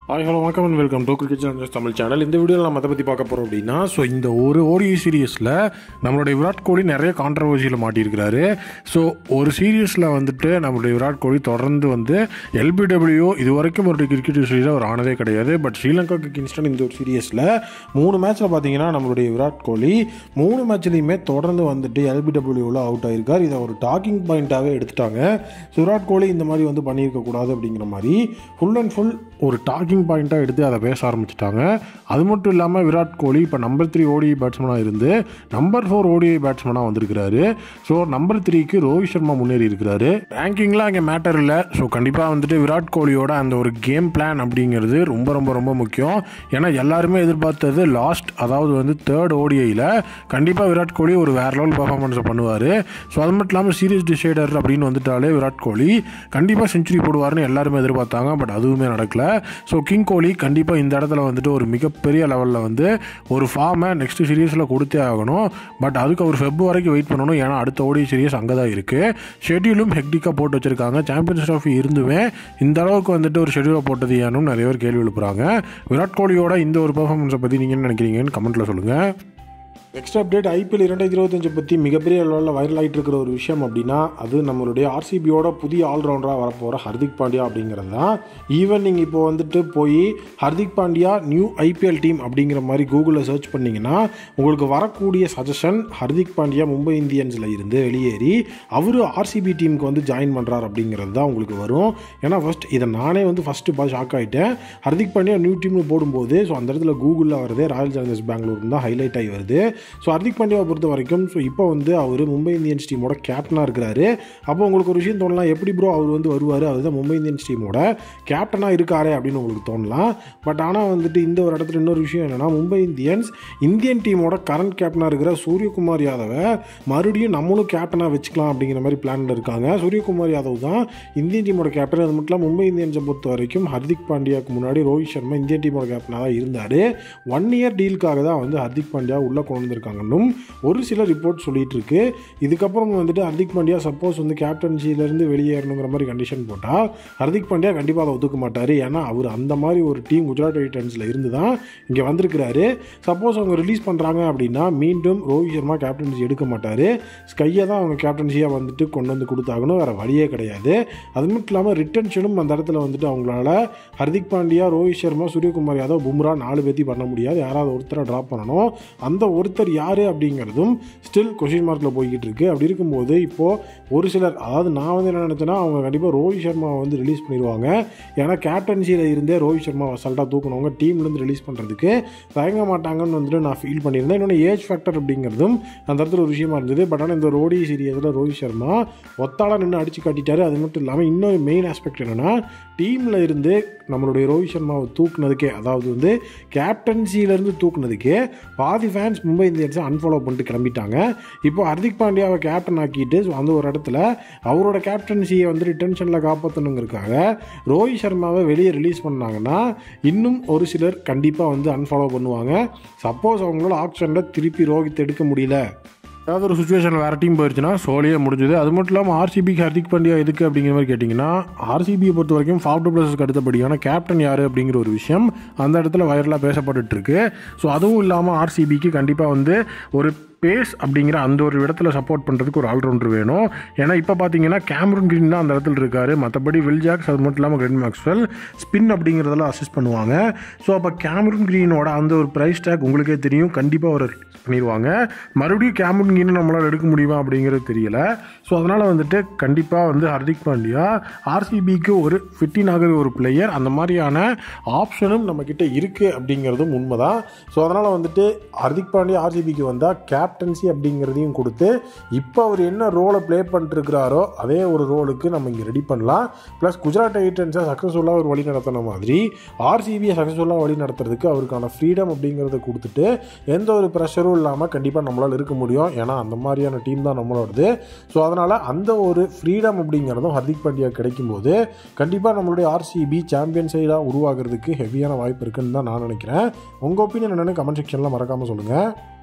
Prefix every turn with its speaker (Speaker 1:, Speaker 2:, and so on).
Speaker 1: hi hello வணக்கம் and welcome to cricket channels Tamil channel இந்த வீடியோவில் நம்ம அதை பற்றி பார்க்க போகிறோம் அப்படின்னா ஸோ இந்த ஒரு ஓடிஐ சீரியஸில் நம்மளுடைய விராட் கோலி நிறைய கான்ட்ரவர்சியில் மாட்டியிருக்கிறாரு ஸோ ஒரு சீரியஸில் வந்துட்டு நம்மளுடைய விராட் கோலி தொடர்ந்து வந்து எல்பிடபிள்யூ இது வரைக்கும் ஒரு கிரிக்கெட் சீரீஸில் அவர் ஆனதே கிடையாது பட் ஸ்ரீலங்காக்கு கிங்ஸ்டன் இந்த ஒரு சீரியஸில் மூணு மேட்ச்சில் பார்த்தீங்கன்னா நம்மளுடைய விராட் கோலி மூணு மேட்ச்லேயுமே தொடர்ந்து வந்துட்டு எல்பிடபிள்யூவில் அவுட் ஆயிருக்கார் இதை ஒரு டாக்கிங் பாயிண்ட்டாகவே எடுத்துட்டாங்க ஸோ விராட் கோலி இந்த மாதிரி வந்து பண்ணியிருக்க கூடாது அப்படிங்கிற மாதிரி ஃபுல் அண்ட் ஃபுல் ஒரு டாக்கிங் பாயிண்ட்டாக எடுத்து அதை பேச ஆரம்பிச்சிட்டாங்க அது மட்டும் இல்லாமல் விராட் கோலி இப்போ நம்பர் த்ரீ ஓடிஐ பேட்ஸ்மனாக இருந்து நம்பர் ஃபோர் ஓடிஐ பேட்ஸ்மனாக வந்திருக்கிறாரு ஸோ நம்பர் த்ரீக்கு ரோஹித் சர்மா முன்னேறி இருக்கிறாரு ரேங்கிங்லாம் அங்கே மேட்டர் இல்லை ஸோ கண்டிப்பாக வந்துட்டு விராட் கோலியோட அந்த ஒரு கேம் பிளான் அப்படிங்கிறது ரொம்ப ரொம்ப ரொம்ப முக்கியம் ஏன்னா எல்லாருமே எதிர்பார்த்தது லாஸ்ட் அதாவது வந்து தேர்ட் ஓடிஐயில் கண்டிப்பாக விராட் கோலி ஒரு வேற லெவல் பர்ஃபார்மன்ஸை பண்ணுவார் ஸோ அது மட்டும் இல்லாமல் சீரியஸ் டிசைடர் அப்படின்னு வந்துட்டாலே விராட் கோலி கண்டிப்பாக செஞ்சுரி போடுவார்னு எல்லாருமே எதிர்பார்த்தாங்க பட் அதுவுமே நடக்கல ஸோ கிங் கோலி கண்டிப்பாக இந்த இடத்துல வந்துட்டு ஒரு மிகப்பெரிய லெவலில் வந்து ஒரு ஃபார்மை நெக்ஸ்ட் சீரியஸில் கொடுத்தே ஆகணும் பட் அதுக்கு அவர் ஃபெப் வரைக்கும் வெயிட் பண்ணணும் ஏன்னா அடுத்த ஓடி சீரியஸ் அங்கே தான் இருக்குது ஷெட்யூலும் ஹெக்டிக்காக போட்டு வச்சிருக்காங்க சாம்பியன்ஸ் ட்ராஃபி இருந்துமே இந்த அளவுக்கு வந்துட்டு ஒரு ஷெட்யூலை போட்டது ஏன்னு நிறைய பேர் கேள்வி எழுப்புறாங்க விராட் கோலியோட இந்த ஒரு பர்ஃபார்மன்ஸை பற்றி நீங்கள் என்ன நினைக்கிறீங்கன்னு கமெண்ட்டில் சொல்லுங்கள் நெக்ஸ்ட் அப்டேட் ஐபிஎல் இரண்டாயிரத்தி இருபத்தஞ்சு பற்றி மிகப்பெரிய லெவலில் வைரல் ஆகிட்டு இருக்கிற ஒரு விஷயம் அப்படின்னா அது நம்மளுடைய ஆர்சிபியோட புதிய ஆல்ரவுண்டராக வரப்போகிற ஹர்திக் பாண்டியா அப்படிங்கிறது தான் ஈவன் நீங்கள் இப்போ வந்துட்டு போய் Hardik Pandya new IPL team அப்படிங்கிற மாதிரி கூகுளில் சர்ச் பண்ணிங்கன்னா உங்களுக்கு வரக்கூடிய சஜஷன் ஹர்திக் பாண்டியா மும்பை இந்தியன்ஸில் இருந்து வெளியேறி அவர் ஆர்சிபி டீமுக்கு வந்து ஜாயின் பண்ணுறார் அப்படிங்கிறது தான் உங்களுக்கு வரும் ஏன்னா ஃபஸ்ட் இதை நானே வந்து ஃபஸ்ட்டு பார்த்து ஷாக் ஆகிட்டேன் ஹர்திக் பாண்டியா நியூ டீம்னு போடும்போது ஸோ அந்த இடத்துல கூகுளில் வருது ராயல் சேலஞ்சர்ஸ் பெங்களூர் தான் ஹைலைட் ஆகி வருது ஸோ ஹர்திக் பாண்டியாவை பொறுத்த வரைக்கும் ஸோ இப்போ வந்து அவர் மும்பை இந்தியன்ஸ் டீமோட கேப்டனாக இருக்கிறாரு அப்போ உங்களுக்கு ஒரு விஷயம் தோணலாம் எப்படி ப்ரோ அவர் வந்து வருவார் அதுதான் மும்பை இந்தியன்ஸ் டீமோட கேப்டனாக இருக்காரே அப்படின்னு உங்களுக்கு தோணலாம் பட் ஆனால் வந்துட்டு இந்த ஒரு இடத்துல இன்னொரு விஷயம் என்னென்னா மும்பை இந்தியன்ஸ் இந்தியன் டீமோட கரண்ட் கேப்டனாக இருக்கிற சூரியகுமார் யாதவை மறுபடியும் நம்மளும் கேப்டனாக வச்சுக்கலாம் அப்படிங்கிற மாதிரி பிளானில் இருக்காங்க சூரியகுமார் யாதவ் தான் இந்தியன் டீமோட கேப்டன் அது மட்டும் இல்லாமல் மும்பை இந்தியன்ஸை பொறுத்த வரைக்கும் ஹர்திக் பாண்டியாவுக்கு முன்னாடி ரோஹித் சர்மா இந்தியன் டீமோட கேப்டனாக தான் இருந்தார் ஒன் இயர் டீலுக்காக தான் வந்து ஹர்திக் பாண்டியா உள்ளே கொண்டு வந்திருக்காங்கன்னும் ஒரு சில ரிப்போர்ட் சொல்லிட்டு இருக்கு இதுக்கப்புறம் வந்துட்டு ஹர்திக் பாண்டியா சப்போஸ் வந்து கேப்டன்சியிலேருந்து வெளியேறணுங்கிற மாதிரி கண்டிஷன் போட்டால் ஹர்திக் பாண்டியா கண்டிப்பாக அதை ஒத்துக்க மாட்டார் ஏன்னா அவர் அந்த மாதிரி ஒரு டீம் குஜராத் டைட்டன்ஸில் இருந்து தான் இங்கே வந்திருக்கிறாரு சப்போஸ் அவங்க ரிலீஸ் பண்ணுறாங்க அப்படின்னா மீண்டும் ரோஹித் சர்மா கேப்டன்சி எடுக்க மாட்டார் ஸ்கையை தான் அவங்க கேப்டன்சியாக வந்துட்டு கொண்டு வந்து கொடுத்தாகணும் வேறு வழியே கிடையாது அது மட்டும் இல்லாமல் ரிட்டன்ஷனும் அந்த இடத்துல வந்துட்டு அவங்களால ஹர்திக் பாண்டியா ரோஹித் சர்மா சூரியகுமார் யாதவ் பும்ரா நாலு பேர்த்தி பண்ண முடியாது யாராவது ஒருத்தரை ட்ராப் பண்ணணும் அந்த ஒருத்தர் யார் அப்படிங்கிறதும் ஸ்டில் கொஷின் மார்க்கில் போய்கிட்டு இருக்கு அப்படி இருக்கும்போது இப்போது ஒரு சிலர் அதாவது நான் வந்து என்ன நினச்சேன்னா அவங்க கண்டிப்பாக ரோஹித் சர்மாவை வந்து ரிலீஸ் பண்ணிடுவாங்க ஏன்னா கேப்டன்சியில் இருந்தே ரோஹித் சர்மா அசால்ட்டாக தூக்கணவங்க டீம்லேருந்து ரிலீஸ் பண்ணுறதுக்கு தயங்க மாட்டாங்கன்னு வந்துட்டு நான் ஃபீல் பண்ணியிருந்தேன் இன்னொன்று ஏஜ் ஃபேக்டர் அப்படிங்கிறதும் அந்த இடத்துல ஒரு விஷயமா இருந்தது பட் ஆனால் இந்த ரோடி சீரியஸில் ரோஹித் சர்மா ஒத்தாளாக நின்று அடித்து காட்டிட்டாரு அது மட்டும் இல்லாமல் இன்னொரு மெயின் ஆஸ்பெக்ட் என்னென்னா டீமில் இருந்து நம்மளுடைய ரோஹித் சர்மாவை தூக்குனதுக்கே அதாவது வந்து கேப்டன்சியிலேருந்து தூக்குனதுக்கே பாதி ஃபேன்ஸ் மும்பை இந்தியன்ஸை அன்ஃபாலோ பண்ணிட்டு கிளம்பிட்டாங்க இப்போ ஹர்திக் பாண்டியாவை கேப்டன் ஆக்கிட்டு ஸோ அந்த ஒரு இடத்துல அவரோட கேப்டன்சியை வந்து ரிட்டன்ஷனில் காப்பாற்றணுங்கிறதுக்காக ரோஹித் சர்மாவை வெளியே ரிலீஸ் பண்ணாங்கன்னா இன்னும் ஒரு சிலர் கண்டிப்பாக வந்து அன்ஃபாலோ பண்ணுவாங்க சப்போஸ் அவங்களோட ஆப்ஷனில் திருப்பி ரோஹித் எடுக்க முடியல ஏதாவது ஒரு சுச்சுவேஷனில் வேறு டீம் போயிடுச்சுன்னா சோலியே முடிஞ்சுது அது மட்டும் இல்லாமல் ஆர்சிபிக்கு ஹர்திக் பாண்டியா எதுக்கு அப்படிங்கிற மாதிரி கேட்டிங்கன்னா ஆர்சிபியை பொறுத்த வரைக்கும் ஃபார்ம் டூ ப்ளஸஸ்க்கு அடுத்தபடியான கேப்டன் யார் அப்படிங்கிற ஒரு விஷயம் அந்த இடத்துல வைரலாக பேசப்பட்டுட்டு இருக்கு ஸோ அதுவும் இல்லாமல் ஆர்சிபிக்கு கண்டிப்பாக வந்து ஒரு பேஸ் அப்படிங்கிற அந்த ஒரு இடத்துல சப்போர்ட் பண்ணுறதுக்கு ஒரு ஆல்ரவுண்டர் வேணும் ஏன்னா இப்போ பார்த்தீங்கன்னா கேமரூன் கிரீன் தான் அந்த இடத்துல இருக்காரு மற்றபடி வில் ஜாக்ஸ் அது மட்டும் இல்லாமல் கிரென் மேக்ஸ்வெல் ஸ்பின் அப்படிங்கிறதெல்லாம் அசிஸ்ட் பண்ணுவாங்க ஸோ அப்போ கேமரூன் கிரீனோட அந்த ஒரு ப்ரைஸ் டேக் உங்களுக்கே தெரியும் கண்டிப்பாக ஒரு பண்ணிடுவாங்க மறுபடியும் கேமரூன் கிரீனை நம்மளால் எடுக்க முடியுமா அப்படிங்கிறது தெரியல ஸோ அதனால் வந்துட்டு கண்டிப்பாக வந்து ஹர்திக் பாண்டியா ஆர்சிபிக்கு ஒரு ஃபிட்டின் ஆகிற ஒரு பிளேயர் அந்த மாதிரியான ஆப்ஷனும் நம்மக்கிட்ட இருக்குது அப்படிங்கிறதும் உண்மைதான் ஸோ அதனால் வந்துட்டு ஹர்திக் பாண்டியா ஆர்சிபிக்கு வந்தால் கேப்டன்சி அப்படிங்கிறதையும் கொடுத்து இப்போ அவர் என்ன ரோலை ப்ளே பண்ணிட்டுருக்கிறாரோ அதே ஒரு ரோலுக்கு நம்ம இங்கே ரெடி பண்ணலாம் ப்ளஸ் குஜராத் டைட்டன்ஸை சக்ஸஸ்ஃபுல்லாக ஒரு வழி நடத்தின மாதிரி ஆர்சிபியை சக்ஸஸ்ஃபுல்லாக வழி நடத்துறதுக்கு அவருக்கான ஃப்ரீடம் அப்படிங்கிறத கொடுத்துட்டு எந்த ஒரு ப்ரெஷரும் இல்லாமல் கண்டிப்பாக நம்மளால் இருக்க முடியும் ஏன்னா அந்த மாதிரியான டீம் தான் நம்மளோடது ஸோ அதனால் அந்த ஒரு ஃப்ரீடம் அப்படிங்கிறதும் ஹர்திக் பாண்டியா கிடைக்கும்போது கண்டிப்பாக நம்மளுடைய ஆர்சிபி சாம்பியன் சைடாக உருவாகிறதுக்கு ஹெவியான வாய்ப்பு இருக்குன்னு தான் நான் நினைக்கிறேன் உங்கள் ஒப்பீனியன் என்னென்னு கமெண்ட் செக்ஷனில் மறக்காமல் சொல்லுங்கள்